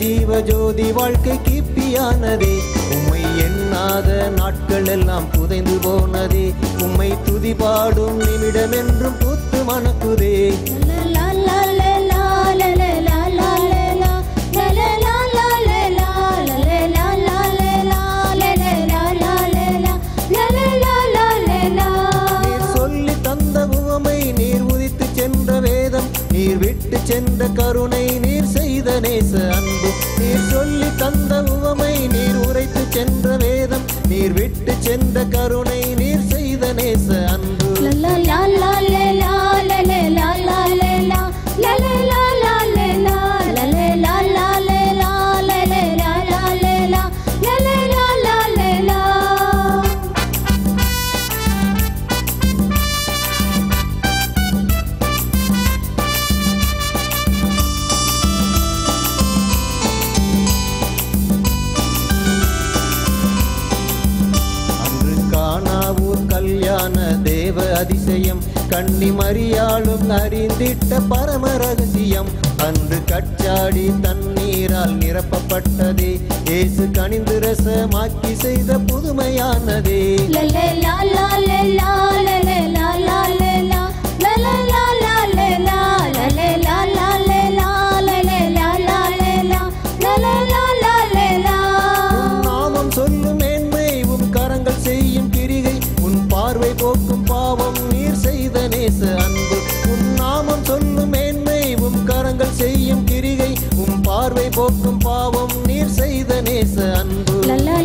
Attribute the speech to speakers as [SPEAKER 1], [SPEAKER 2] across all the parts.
[SPEAKER 1] ஜீவ ஜோதி வாழ்க்கை கிப்பியானதே உம்மை எண்ணாத நாட்கள் எல்லாம் புதைந்து போனதே உம்மை துதி பாடும் நிமிடம் என்றும் புத்து மணக்குதே நீர் சொல்லி தந்த உவமை நீர் உதித்து சென்ற வேதம் நீர் விட்டு சென்ற கருணை நீர் செய்த நேச அன்பு நீர் சொல்லி தந்த உவமை நீர் உரைத்து சென்ற வேதம் நீர் விட்டு சென்ற கருணை நீர் செய்த நேச அன்பு அன்று காணாவூர் கல்யாண தேவ அதிசயம் கண்ணி மறியாளும் அறிந்திட்ட பரம ரகசியம் அன்று கச்சாடி தண்ணீரால் நிரப்பப்பட்டதே இயேசு கனிந்து ரசமாக்கி செய்த புதுமையானதே உன் நாமம் சொல்லும் மேன்மை உன் கரங்கள் செய்யும் கிரிகை உன் பார்வை போக்கும் பாவம் நீர் செய்த நேச அன்பு உன் நாமம் சொல்லும் மேன்மை உன் கரங்கள் செய்யும் கிரிகை உன் பார்வை போக்கும் பாவம் நீர் செய்த நேச அன்பு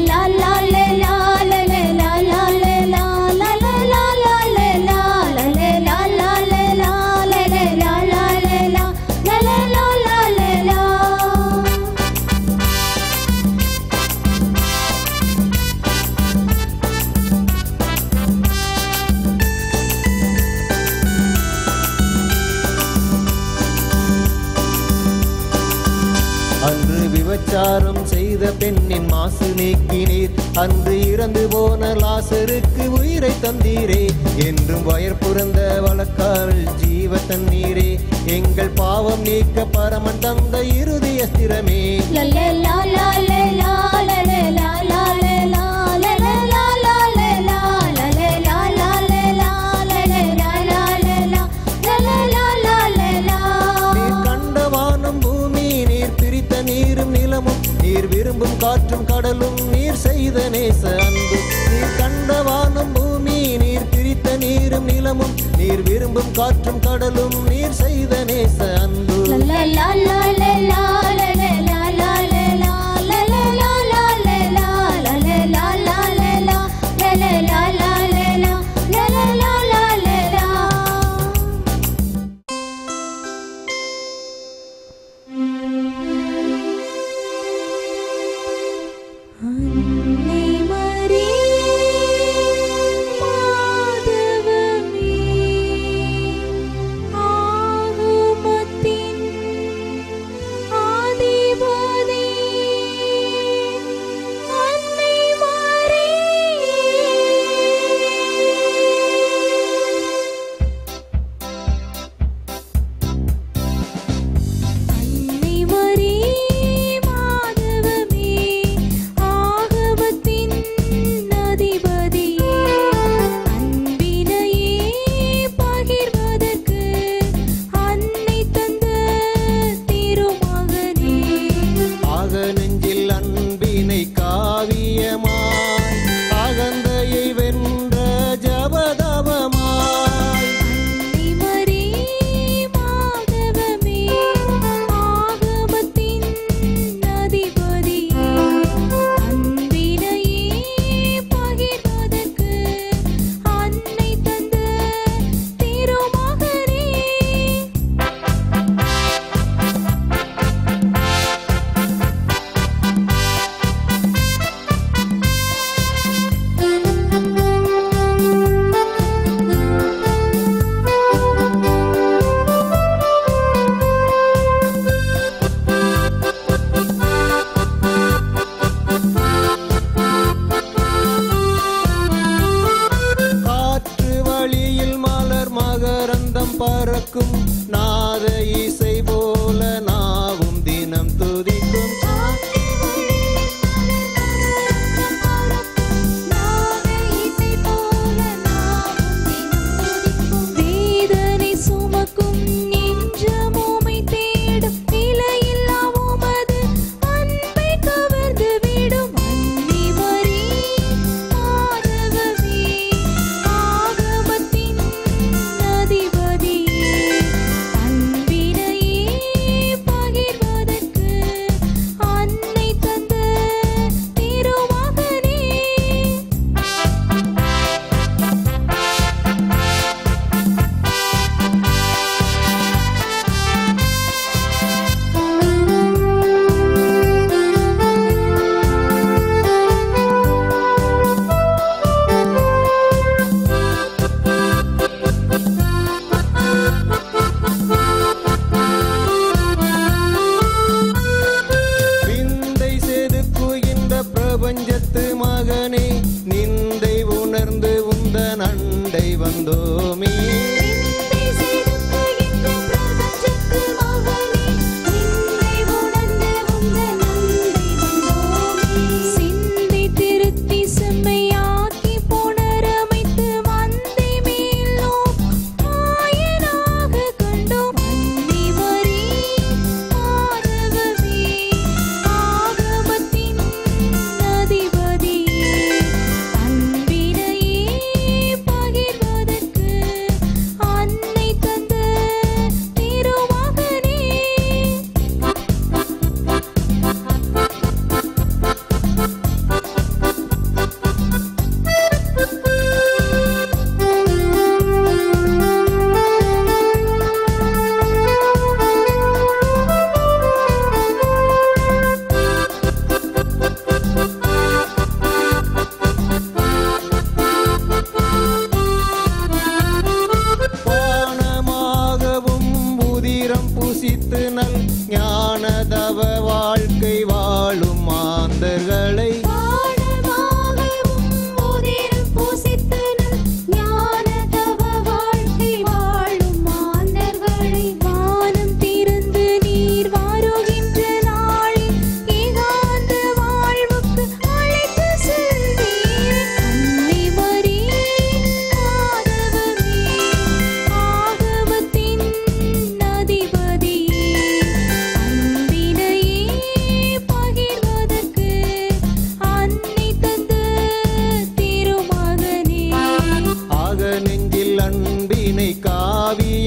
[SPEAKER 1] அன்று விபச்சாரம் செய்த பெண்ணின் மாசு நீக்கினீர் அன்று இறந்து போன லாசருக்கு உயிரை தந்தீரே என்றும் வயர் புரந்த வழக்கால் ஜீவ தண்ணீரே எங்கள் பாவம் நீக்க பரமன் தந்த இறுதி அஸ்திரமே நீர் கண்ட வானம் பூமி நீர் பிரித்த நீரும் நிலமும் நீர் விரும்பும் காற்றும் கடலும் நீர் செய்த நேச அன்பு நீர் கண்ட வானம் பூமி நீர் பிரித்த நீரும் நிலமும் நீர் விரும்பும் காற்றும் கடலும் நீர் செய்த நேச அன்பு
[SPEAKER 2] அன்னை மரியே மாதவமே ஆகுமத்தின்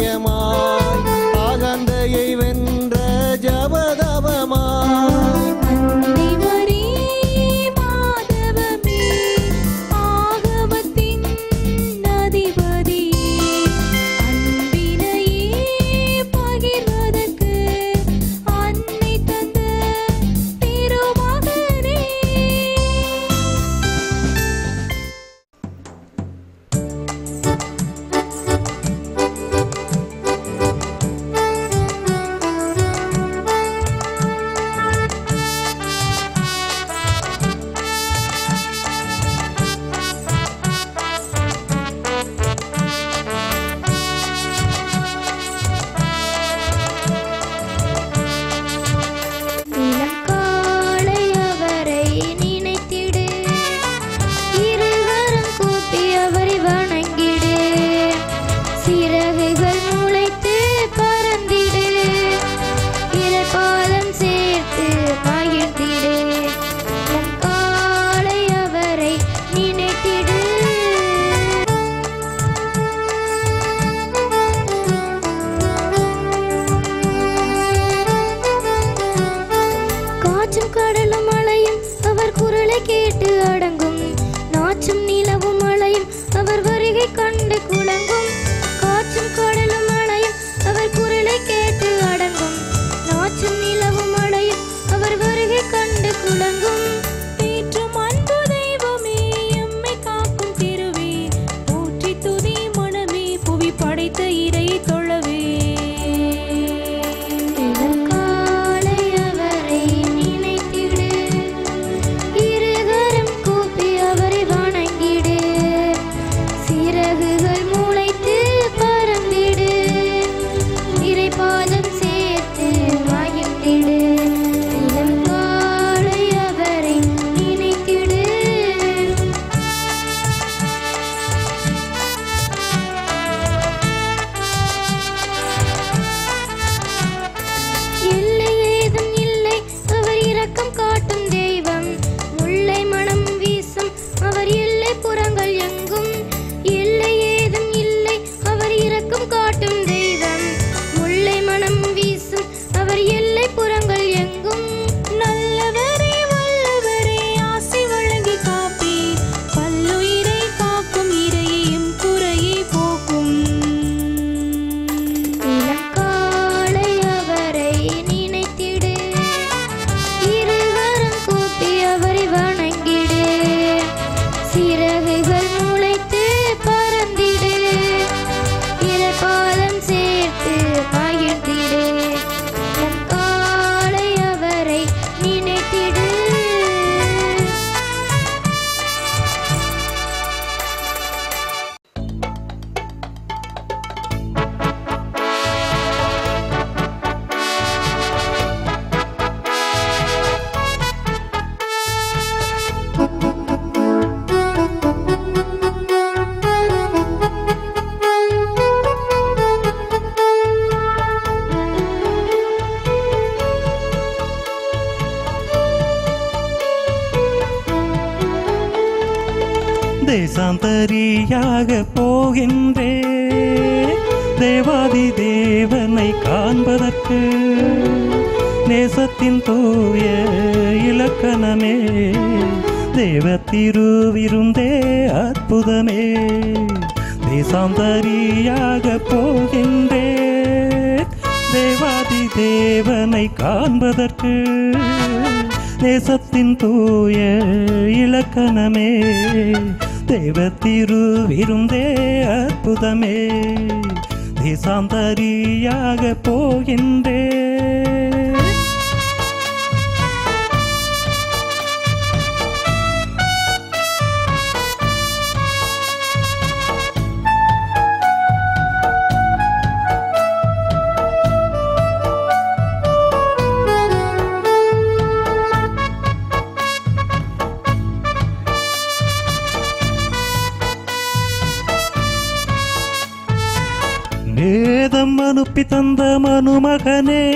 [SPEAKER 1] நித்தியமாய் ஆகந்தையை வென்ற ஜபதபமாய்
[SPEAKER 2] அன்பிவரே மாதவமே ஆகமத்தின் அதிபதியே அன்பினையே பகிர்வதற்கு அன்னை தந்த திருமகனே இளங்காலை அவரை நினைத்திடு இருவரும் கூப்பி அவரை வணங்கிடு சிறகுகள் முளைத்து பறந்திடு இறைபாலம் சேர்த்து மகிழ்ந்திடு இளங்காலை அவரை நினைத்திடு காற்றும் கடலும் மழையும் அவர் குரலை கேட்டு அடங்கும் நாச்சும் நிலவும் மழையும் அவர் வருகை கண்டு குலங்கும் காற்றும் கடலும் மழையும் அவர் குரலை கேட்டு அடங்கும் நாச்சும் நிலவும் மழையும் அவர் வருகை கண்டு குலங்கும் பேற்றும் அன்பு தெய்வமே எம்மை காக்கும் திருவே போற்றி துதி மனமே புவி படைத்த இறையை தொழவே காலை அவரை நினைத்திடு இருகரம் கூப்பி அவரை வணங்கிடு சிறகுகள் முளைத்து பறந்திடு இறைபாதம் சேர்த்து மகிழ்ந்திடு இளம் காலை அவரை நினைத்திடு இல்லை ஏதும் இல்லை அவர் இரக்கம் காட்டும் தெய்வம் முல்லை மனம் வீசும் அவர் எல்லை புறங்கள் எங்கும் இல்லை ஏதும் இல்லை அவர் இரக்கம் காட்டும் தெய்வம் முல்லை மனம் வீசும் அவர் எல்லை புறங்கள் எங்கும் நல்லவரே வல்லவரே ஆசை வழங்கி காப்பி பல்லுயிரை காக்கும் இறையையும் குறையை போக்கும் இளங்காலை அவரை நினைத்திடு இருவரும் கூப்பி அவரை வணங்கிடு சிறகுகள் முளைத்து பறந்திடு இறைபாலம் சேர்த்து மகிழ்ந்திடு இளங்காலை அவரை நினைத்திடு
[SPEAKER 3] தேசாந்தரியாக போகின்றே தேவாதி தேவனை காண்பதற்கு நேசத்தின் தூய இலக்கணமே தேவ திருவிருந்தே அற்புதமே தேசாந்தரியாக போகின்றே தேவாதி தேவனை காண்பதற்கு நேசத்தின் தூய இலக்கணமே தேவ திருவிருந்தே அற்புதமே தேசாந்தரியாக போகின்றே வேதம் அனுப்பி தந்த மனுமகனே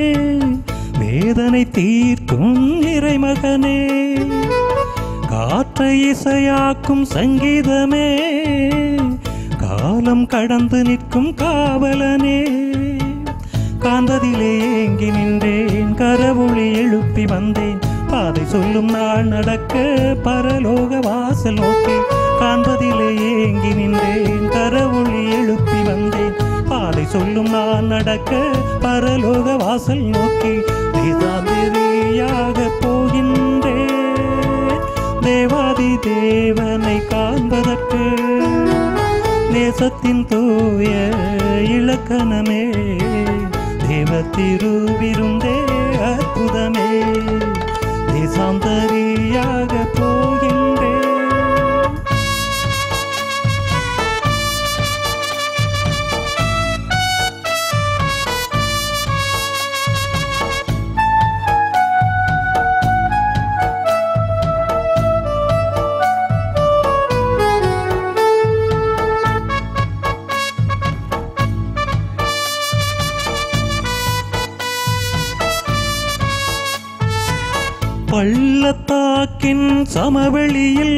[SPEAKER 3] வேதனை தீர்க்கும் இறைமகனே காற்றை இசையாக்கும் சங்கீதமே காலம் கடந்து நிற்கும் காவலனே காண்பதிலே ஏங்கி நின்றேன் கரவொளி எழுப்பி வந்தேன் பாதை சொல்லும் நாள் நடக்க பரலோக வாசல் நோக்கி காண்பதிலே ஏங்கி நின்றேன் கரவொளி எழுப்பி வந்தேன் பாதை சொல்லும் நான் நடக்க பரலோக வாசல் நோக்கி வேதாந்திரியாக போகின்றேன் தேவாதி தேவனை காண்பதற்கு நேசத்தின் தூய இலக்கணமே தேவ திருவிருந்தே அற்புதமே தேசாந்தரியாக போகின்றேன் பள்ளத்தாக்கின் சமவெளியில்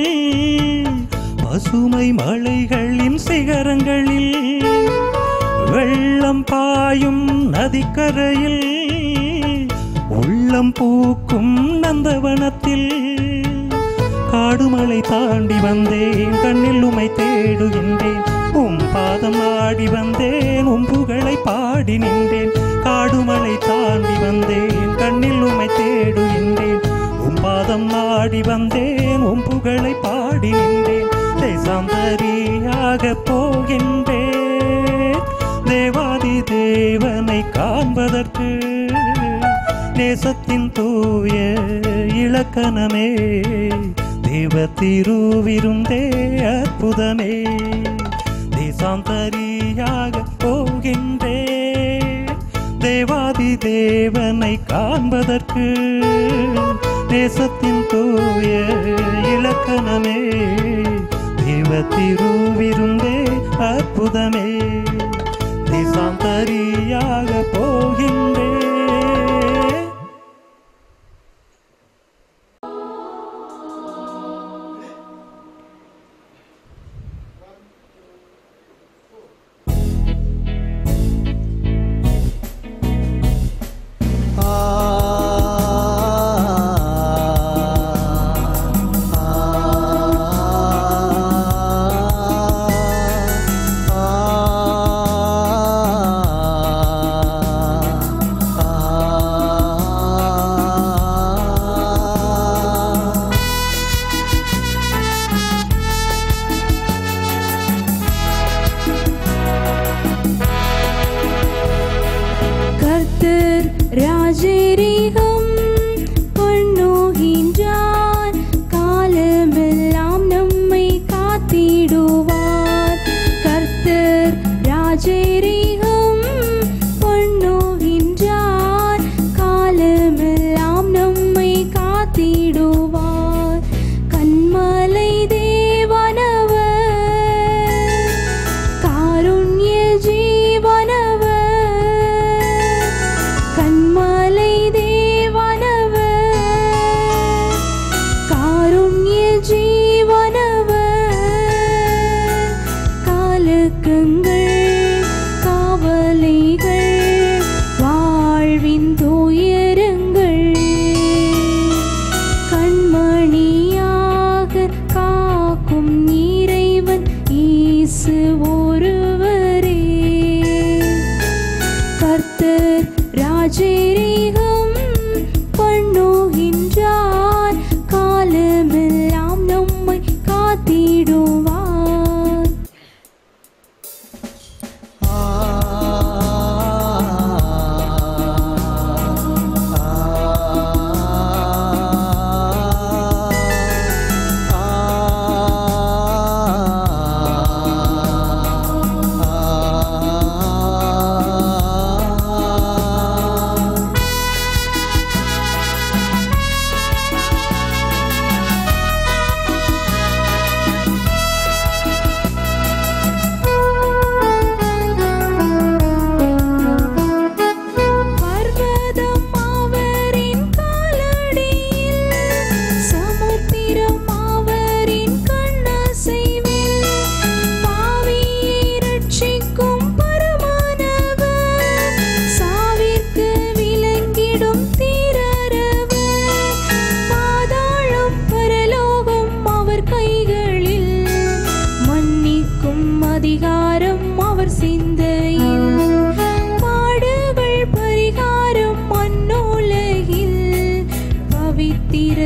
[SPEAKER 3] பசுமை மலைகளின் சிகரங்களில் வெள்ளம் பாயும் நதிக்கரையில் உள்ளம் பூக்கும் நந்தவனத்தில் காடுமலை தாண்டி வந்தேன் கண்ணில் உமை தேடுகின்றேன் உம் பாதம் நாடி வந்தேன் உம் புகழை பாடி நின்றேன் காடுமலை தாண்டி வந்தேன் கண்ணில் உமை தேடுகின்றேன் உம் பாதம் நாடி வந்தேன் உம் புகழை பாடி நின்றேன் தேசாந்தரியாக போகின்றேன் தேவாதி தேவனை காண்பதற்கு நேசத்தின் தூய இலக்கணமே தேவ திருவிருந்தே அற்புதமே தேசாந்தரியாக போகின்றேன் தேவாதி தேவனை காண்பதற்கு நேசத்தின் தூய இலக்கணமே தேவ திருவிருந்தே அற்புதமே தேசாந்தரியாக போகின்றேன்
[SPEAKER 1] ஆ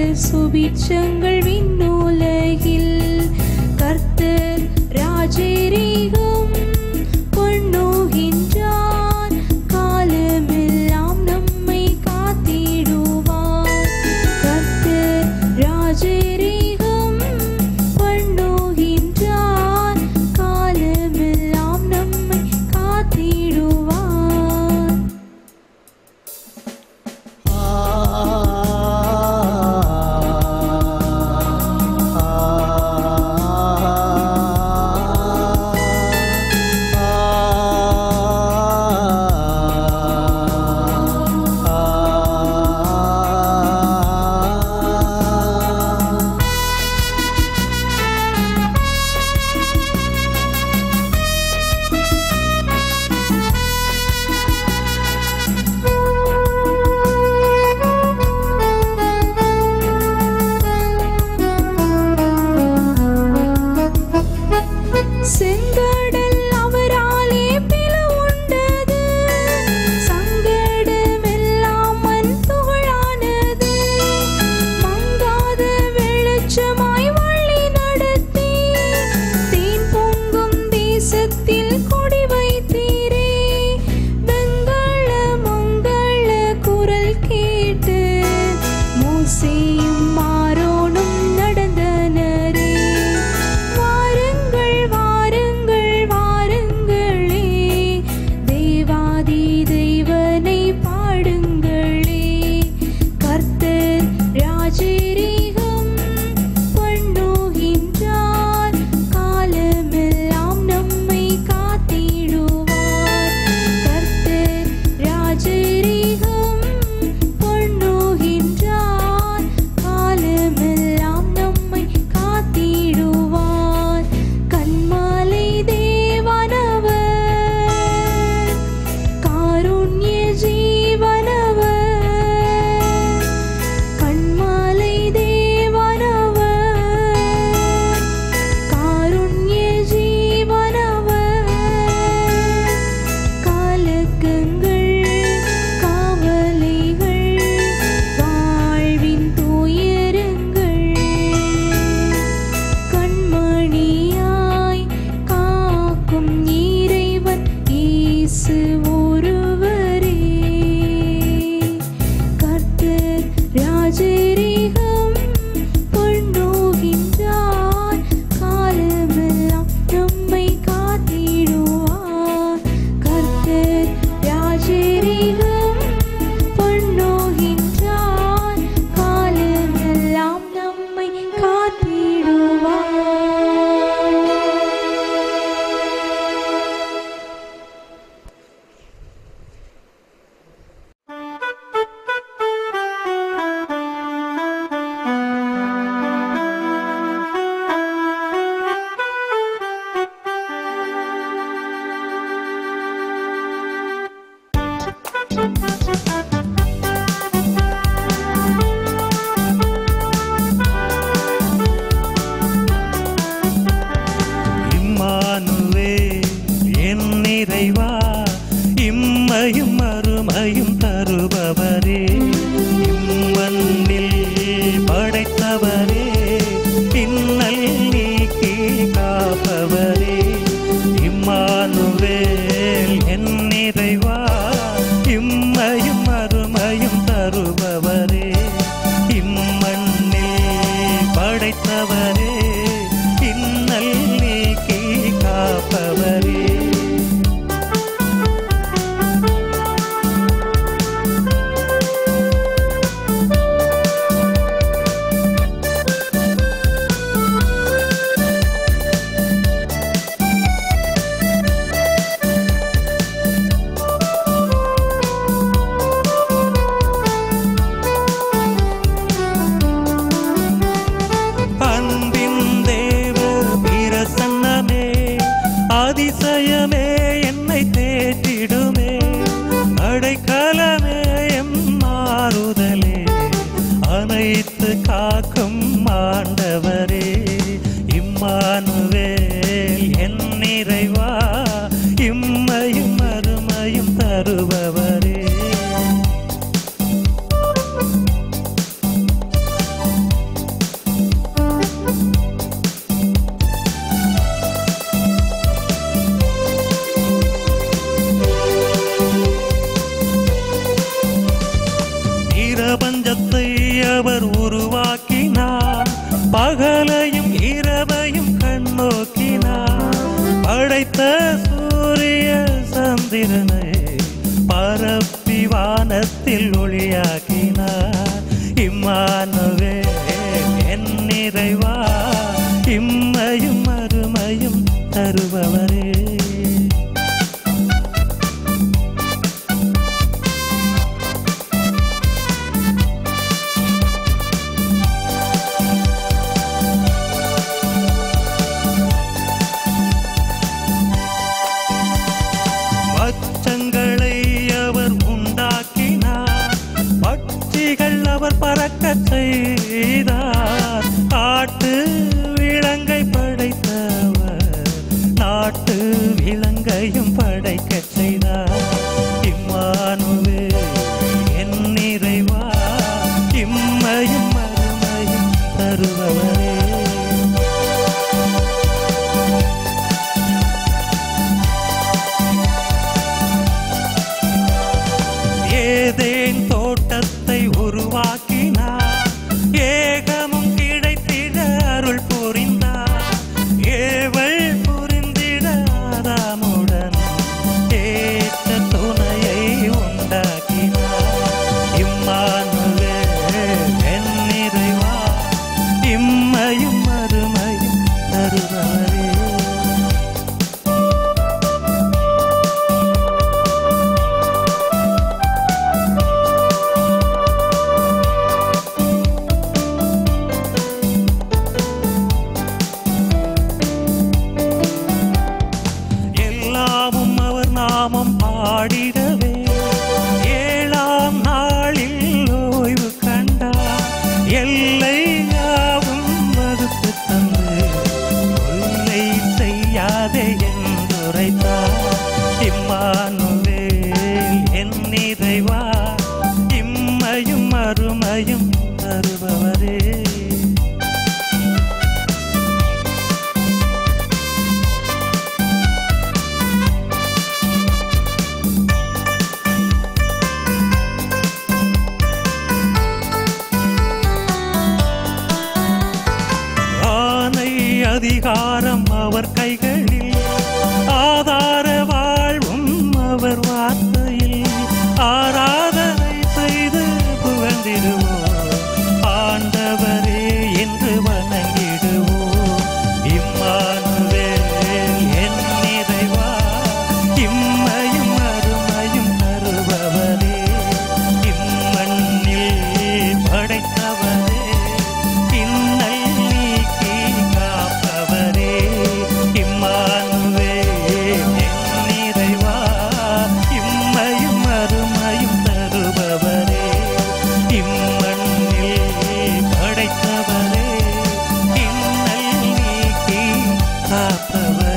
[SPEAKER 4] சுபிட்சங்கள் விண்ணுலகில் கர்த்தர் ராஜரீகம் பண்ணுகின்றார் காலமெல்லாம் நம்மை காத்திடுவார் கர்த்தர் ராஜரீகம் பண்ணுகின்றார் காலமெல்லாம் நம்மை காத்திடுவார் செங்கடல் அவராலே பிளவுண்டது சங்கடமெல்லாம் மண் துகளானது மங்காத வெளிச்சமாய் வழி நடத்தி தேன் பொங்கும் தேசத்தில் கொடி வைத்தீரே வெங்கல மங்கள குரல் கேட்டு மூசையும் மாரோனும் நடந்தனரே வாருங்கள் வாருங்கள் வாருங்களே தேவாதி தெய்வனை பாடுங்களே கர்த்தர் ராஜரீகம் பண்ணுகின்றார் காலமெல்லாம் நம்மை காத்திடுவார் கர்த்தர் ராஜரீகம் பண்ணுகின்றார் காலமெல்லாம் நம்மை காத்திடுவார் கண்மாலை தேவனவர் காருண்ய ஜீவனவர் கண்மாலை தேவனவர் காருண்ய ஜீவனவர் காலக்கங்கள் காவலைகள் வாழ்வின் துயரங்கள் கண்மணியாய் காக்கும் இறைவன் இயேசு ஒருவரே கர்த்தர் ராஜரீகம் பண்ணுகின்றார் காலமெல்லாம் நம்மை காத்திடுவார் கர்த்தர் ராஜரீகம் பண்ணுகின்றார் காலமெல்லாம் நம்மை காத்திடுவார்
[SPEAKER 3] இம்மானுவே என் நிறைவா இம்மையும் அருமையும் தருபவரே இம்மண்ணில் படைத்தவரே இன்னல் நீக்கி காப்பவரே இம்மானுவேல் என் நிறைவா இம்மையும் அருமையும் தருபவரே இம்மண்ணில் படைத்தவரே இன்னல் நீக்கி காப்பவரே அன்பின் தேவ பிரசன்னமே அதிசயமே என்னை தேற்றிடுமே அடைக்கலமே எம் மாறுதலே அனைத்து காக்கும் ஆண்டவரே இம்மானுவேல் என் நிறைவா இம்மையும் அருமையும் தருபவரே வானத்தில் ஒளியாக்கினார் இம்மானுவே என் நிறைவா இம்மையும் அருமையும் தருபவரே பச்சங்களை அவர் உண்டாக்கினார் பட்சிகள் அவர் பறக்கச் செய்தார் காட்டு விலங்கை படைத்தவர் நாட்டு விலங்கையும் படைக்கச் செய்தார் இம்மானுவே என் நிறைவா இம்மையும் அருமையும் தருபவரே ஏதேன் தோட்டத்தை உருவாக்கினார் ஏகமும் கிடைத்திட அருள் புரிந்தார் ஏவல் புரிந்திட ஆதாமுடன் ஏற்ற துணையை உண்டாக்கினார் இம்மானுவே என் நிறைவா இம்மையும் அருமையும் தருபவரே எல்லாமும் அவர் நாமம் பாடிடவே ஏழாம் நாளில் ஓய்வு கண்டார் எல்லை யாவும் வகுத்து தந்து கொல்லை செய்யாதே என்றுரைத்தார் இம்மானுவேல் என் நிறைவா இம்மையும் அருமையும் தருபவரே ஆனை அதிகாரம் அவர் கைகளில் ஆதார வாழ்வும் அவர் வார்த்தையில் ஆராதனை செய்து புகழ்ந்திடுவோம் ஆண்டவரே என்று வணங்கிடுவோம் இம்மானுவேல் என் நிறைவா இம்மையும் அருமையும் தருபவரே இம்மண்ணில் படைத்தவரே இன்னல் நீக்கி காப்பவரே இம்மானுவேல் என் நிறைவா இம்மையும் அருமையும் தருபவரே இம்மண்ணில் படைத்தவரே இன்னல் நீக்கி காப்பவரே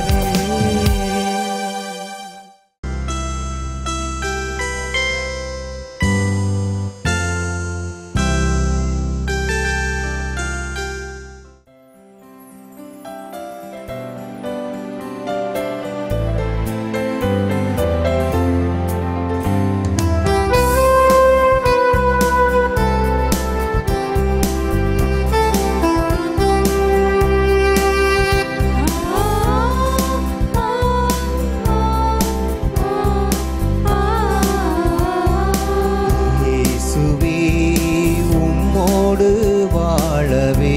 [SPEAKER 1] இயேசுவே உம்மோடு வாழவே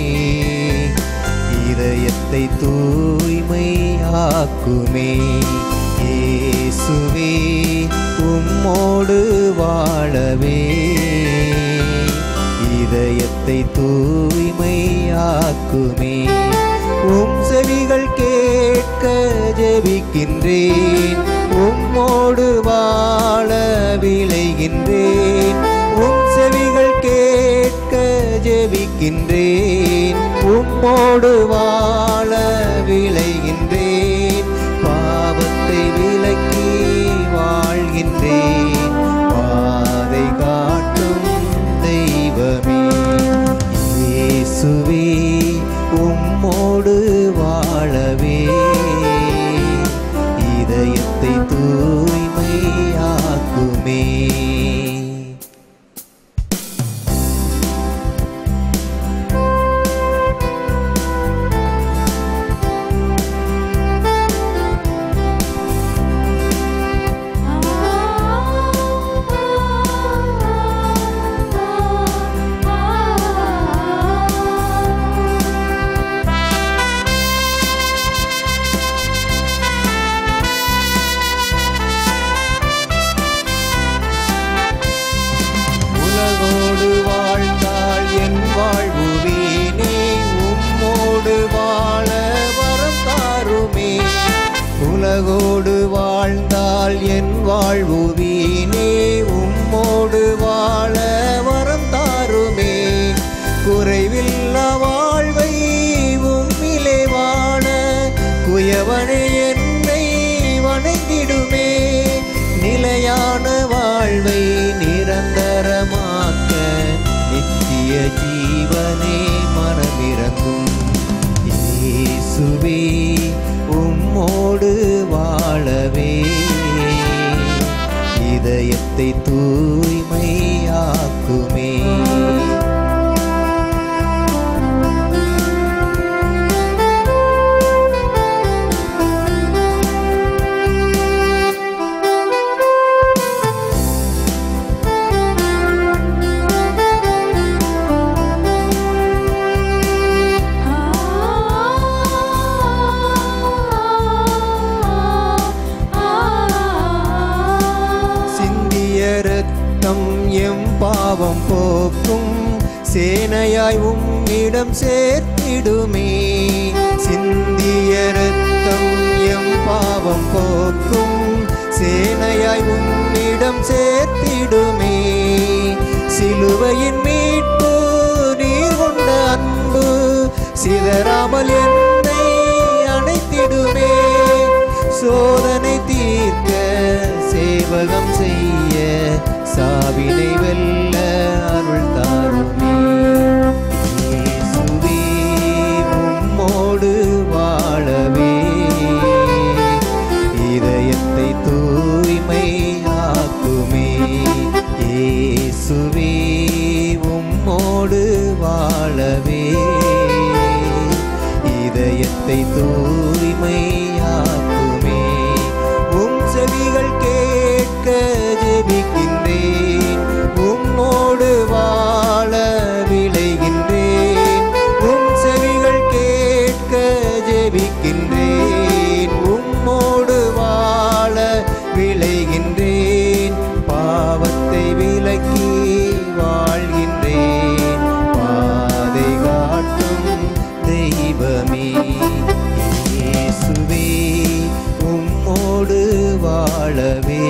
[SPEAKER 1] இதயத்தை தூய்மையாக்குமே இயேசுவே உம்மோடு வாழவே இதயத்தை தூய்மையாக்குமே உம் செவிகள் கேட்க ஜெபிக்கின்றேன் உம்மோடு வாழ விளைகின்றேன் உம் செவிகள் கேட்க ஜெபிக்கின்றேன் உம்மோடு வாழ விளைகின்றேன் பாவத்தை விலக்கி வாழ்கின்றேன் பாதை காட்டும் தெய்வமே இயேசுவே உம்மோடு வாழவே இதயத்தை தூய்மையாக்குமே வாழ்வுவீனே உம்மோடு வாழ வரம் தாருமே குறைவில்லா வாழ்வை உம்மிலே வாழ குயவனே என்னை வணங்கிடுமே நிலையான வாழ்வை நிரந்தரமாக்க நித்திய ஜீவனே மனமிறங்கும் இயேசுவே உம்மோடு வாழவே இதயத்தை தூய்மையாக்குமே சிந்திய ரத்தம் எம் பாவம் போக்கும் சேனையாய் உம்மிடம் சேர்த்திடுமே சிந்திய ரத்தம் எம் பாவம் போக்கும் சேனையாய் உம்மிடம் சேர்த்திடுமே சிலுவையின் மீட்பு நீர் கொண்ட அன்பு சிதறாமல் என்னை அணைத்திடுமே சோதனை தீர்க்க சேவகம் செய்ய சாவினை வெல்ல அருள் தாருமே இயேசுவே உம்மோடு வாழவே இதயத்தை தூய்மையாக்குமே இயேசுவே உம்மோடு வாழவே இதயத்தை தூய்மையாக்குமே உம் செவிகள் கேட்க ஜெபிக்கின்றேன் உம்மோடு வாழ விளைகின்றேன் உம் செவிகள் கேட்க ஜெபிக்கின்றேன் உம்மோடு வாழ விளைகின்றேன் பாவத்தை விலக்கி வாழ்கின்றேன் பாதை காட்டும் தெய்வமே இயேசுவே உம்மோடு வாழவே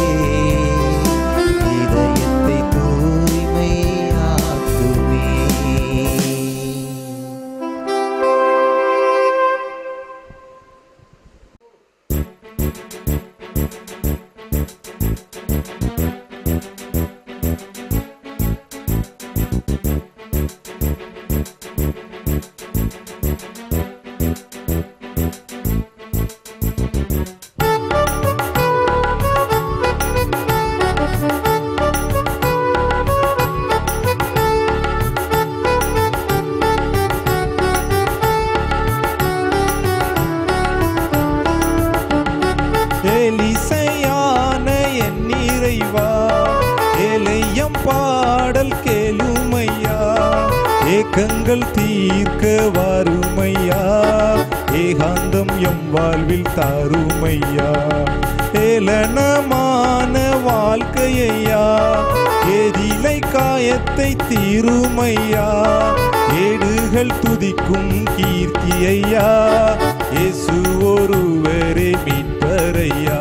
[SPEAKER 1] இதயத்தை தூய்மையாக்குமே
[SPEAKER 5] எலிசையான என் இறைவா எலையம் பாடல் கேளுமையா ஏக்கங்கள் தீர்க்க வாருமையா ஏகாந்தம் எம் வாழ்வில் தாருமையா ஏளனமான வாழ்க்கையா எதிலை காயத்தை தீருமையா ஏடுகள் துதிக்கும் கீர்த்தியையா இயேசு ஒருவரே மீட்பரையா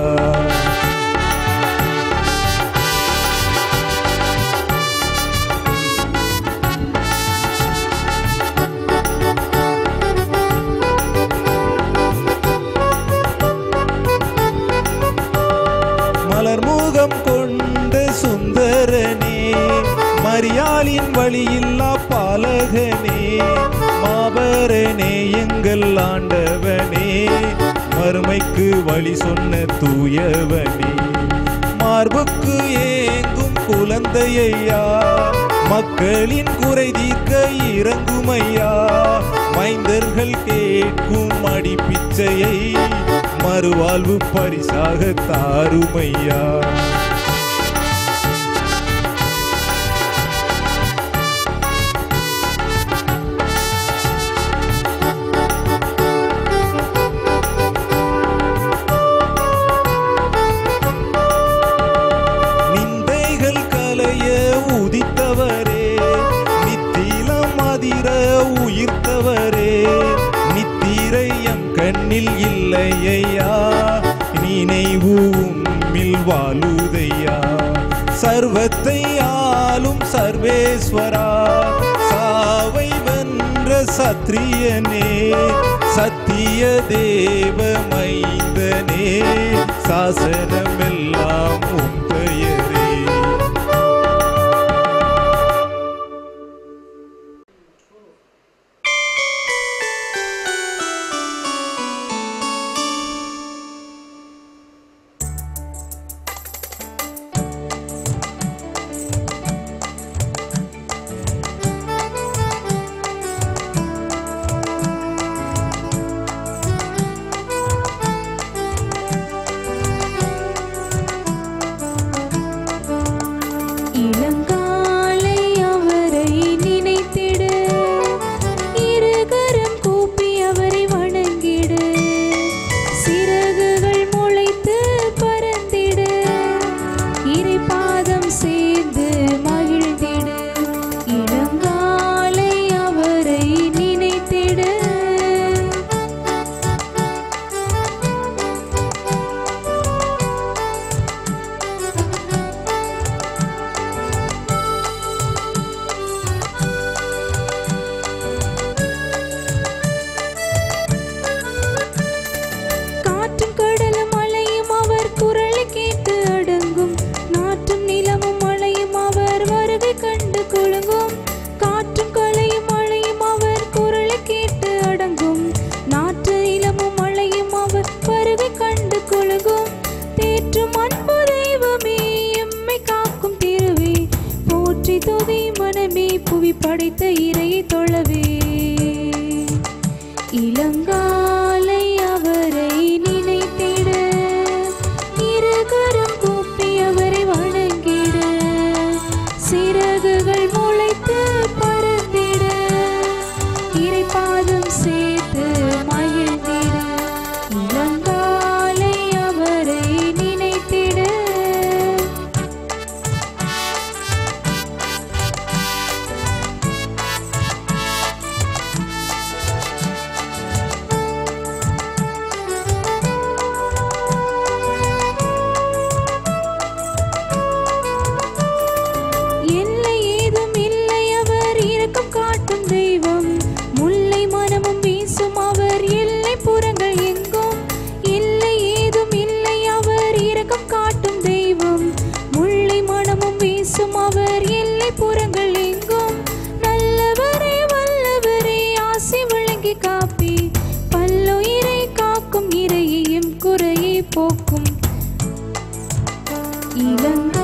[SPEAKER 5] மலர் முகம் கொண்ட சுந்தரனே மரியாளின் வழியில்லா பாலகனே மாபரனே எங்கள் ஆண்டவனே மறுமைக்கு வழி சொன்ன தூயவனே மார்புக்கு ஏங்கும் குழந்தையா மக்களின் குறை தீர்க்க இறங்குமையா மைந்தர்கள் கேட்கும் அடிப்பிச்சையை மறுவாழ்வு பரிசாக தாருமையா நிந்தைகள் கலைய உதித்தவரே நித்திலம் அதிர உயிர்த்தவரே நித்திரை எம் கண்ணில் இல்லையா நினைவு தன்னில் வாழுதையா சர்வத்தை ஆளும் சர்வேஸ்வரா சாவை வென்ற சத்திரியனே சத்திய தேவ மைந்தனே சாசனமெல்லாம் உம் பெயரே
[SPEAKER 4] இளங்காலை அவரை நினைத்திடு இருகரம் கூப்பி அவரை வணங்கிடு சிறகுகள் முளைத்து பறந்திடு இறை பாதம் சேர்ந்து மகிழ்ந்திடு இளங்காலை அவரை நினைத்திடு காற்றும் கடலும் மழையும் அவர் குரலை கேட்டு அடங்கும் நாற்றும் நிலமும் மழையும் அவர் வருகை கண்டு குலுங்கும் காற்றும் கலையும் மழையும் அவர் குரலை கேட்டு அடங்கும் நாற்று நிலமும் மழையும் அவர் வருகை கண்டு குலுங்கும் தேற்றும் அன்பு தெய்வமே எம்மை காக்கும் திருவே போற்றி துதி மனமே புவி படைத்த இறையை தொழவே இளங்காலை அவரை நினைத்திட இருகரம் கூப்பி அவரை வணங்கிட சிறகுகள் முளைத்து பறந்திட இறைப்பாதம் சேர்த்து மகிழ்ந்திட இளங்காலை அவரை நினைத்திட எல்லை ஏதும் இல்லை அவர் இரக்கம் காட்டும் தெய்வம் முல்லை மனமும் வீசும் அவர் எல்லை புறங்கள் எங்கும் எல்லை ஏதும் இல்லை அவர் இரக்கம் காட்டும் தெய்வம் முல்லை மனமும் வீசும் அவர் எல்லை புறங்கள் எங்கும் நல்லவரே வல்லவரே ஆசி வழங்கி காப்பி பல்லுயிரை காக்கும் இறையையும் குறையை போக்கும் இளங்க